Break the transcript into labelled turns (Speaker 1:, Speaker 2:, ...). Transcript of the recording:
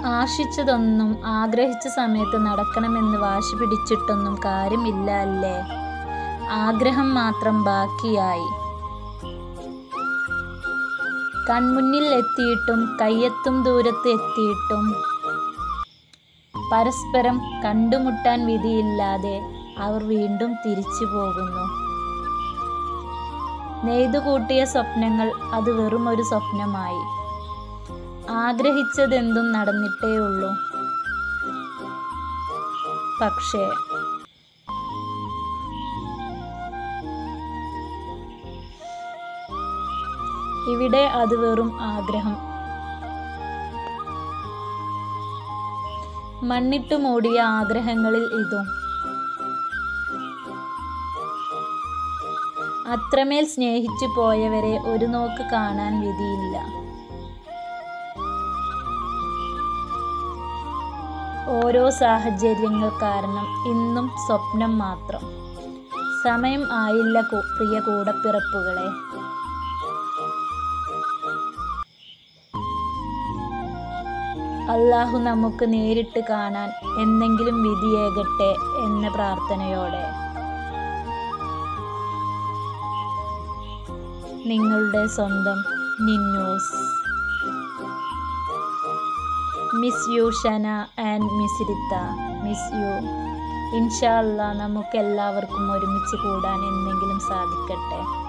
Speaker 1: ആശിച്ചതൊന്നും ആഗ്രഹിച്ച സമയത്ത് നടക്കണമെന്ന് വാശി പിടിച്ചിട്ടൊന്നും കാര്യമില്ല അല്ലേ ആഗ്രഹം മാത്രം ബാക്കിയായി കൺമുന്നിൽ എത്തിയിട്ടും കയ്യെത്തും ദൂരത്ത് എത്തിയിട്ടും പരസ്പരം കണ്ടുമുട്ടാൻ വിധിയില്ലാതെ അവർ വീണ്ടും തിരിച്ചു പോകുന്നു നെയ്തുകൂട്ടിയ സ്വപ്നങ്ങൾ അത് വെറും ഒരു സ്വപ്നമായി ആഗ്രഹിച്ചതെന്തും നടന്നിട്ടേ ഉള്ളൂ പക്ഷേ ഇവിടെ അത് വെറും ആഗ്രഹം മണ്ണിട്ടു മൂടിയ ആഗ്രഹങ്ങളിൽ ഇതും അത്രമേൽ സ്നേഹിച്ചു പോയവരെ ഒരു നോക്ക് കാണാൻ വിധിയില്ല ഓരോ സാഹചര്യങ്ങൾ കാരണം ഇന്നും സ്വപ്നം മാത്രം സമയം ആയില്ല കു- പ്രിയ കൂടപ്പിറപ്പുകളെ അള്ളാഹു നമുക്ക് നേരിട്ട് കാണാൻ എന്നെങ്കിലും വിധിയേകട്ടെ എന്ന പ്രാർത്ഥനയോടെ നിങ്ങളുടെ സ്വന്തം നിന്നൂസ് miss you Shana and miss Ritha miss you ഇൻഷാ അല്ലാ നമുക്ക് എല്ലാവർക്കും ഒരുമിച്ച് കൂടാൻ എന്തെങ്കിലും സാധിക്കട്ടെ